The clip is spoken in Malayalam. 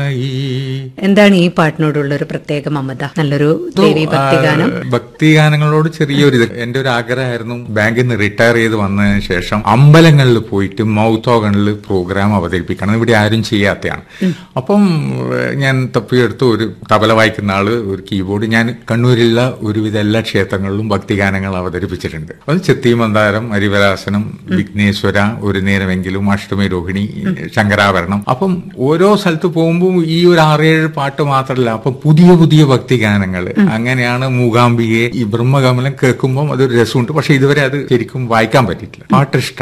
മായി എന്താണ് ഈ പാട്ടിനോടുള്ള ഒരു പ്രത്യേക മമത നല്ലൊരു ദേവി ഭക്തിഗാനം ആ, ഭക്തിഗാനങ്ങളോട് ചെറിയൊരു ഇത് എന്റെ ഒരു ആഗ്രഹമായിരുന്നു ബാങ്കിൽ നിന്ന് റിട്ടയർ ചെയ്ത് വന്നതിന് ശേഷം അമ്പലങ്ങളിൽ പോയിട്ട് മൗത്ത് ഓഗണിൽ പ്രോഗ്രാം അവതരിപ്പിക്കണം ഇവിടെ ആരും ചെയ്യാത്തതാണ് അപ്പം ഏഹ്, ഞാൻ തപ്പിയെടുത്ത് ഒരു തബല വായിക്കുന്ന ആള് ഒരു കീബോർഡ് ഞാൻ കണ്ണൂരിലുള്ള ഒരുവിധ എല്ലാ ക്ഷേത്രങ്ങളിലും ഭക്തിഗാനങ്ങൾ അവതരിപ്പിച്ചിട്ടുണ്ട് അത് ചെത്തിമന്താരം അരിവരാസനം വിഘ്നേശ്വര ഒരു നേരമെങ്കിലും അഷ്ടമി രോഹിണി ശങ്കരാഭരണം അപ്പം ഓരോ സ്ഥലത്ത് പോകുമ്പോൾ ഈ ഒരു ആറേഴ് പാട്ട് മാത്രമല്ല അപ്പം പുതിയ പുതിയ ഭക്തിഗാനങ്ങൾ അങ്ങനെയാണ് മൂകാംബികയെ ഈ ബ്രഹ്മകമലം കേൾക്കുമ്പോൾ അതൊരു രസമുണ്ട് പക്ഷെ ഇതുവരെ അത് ശരിക്കും വായിക്കാൻ പറ്റിയിട്ടില്ല പാട്ട് ഇഷ്ടമാണ്